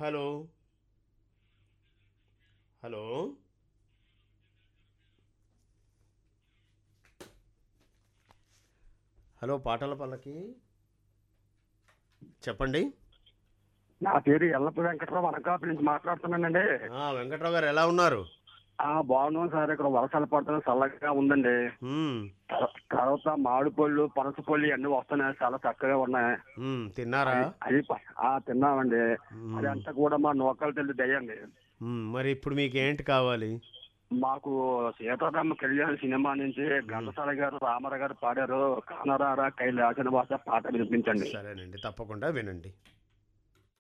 Hello hello hello పాటల పల్లకి చెప్పండి నా పేరు ఎల్లప్ప వెంకటరావు అనకాపల్లి నుంచి మాట్లాడుతున్నానండి ఆ, వెంకట్రావు గారు ఎలా ఉన్నారు ఆ బాగున్నాం సార్ ఇక్కడ వర్షాలు పడుతున్నాయి చల్లగా ఉందండి మ్మ్, తర్- తర్వాత మామిడి పళ్ళు పనస పళ్ళు అన్ని వస్తున్నాయి చాలా చక్కగా ఉన్నాయి మ్మ్, తిన్నారా అది ప- ఆ తిన్నామండి మ్మ్. అదంతా కూడా మా నోకలు తెల్లి దయ్యండి మ్మ్, మరి ఇప్పుడు మీకు ఏంటి కావాలి మాకు సీతారామ కళ్యాణ్ సినిమా నుంచి ఘంటసాల గారు రామారావు గారు పాడారు కానరారా కైలాసన భాష పాట వినిపించండి సరేనండి తప్పకుండా వినండి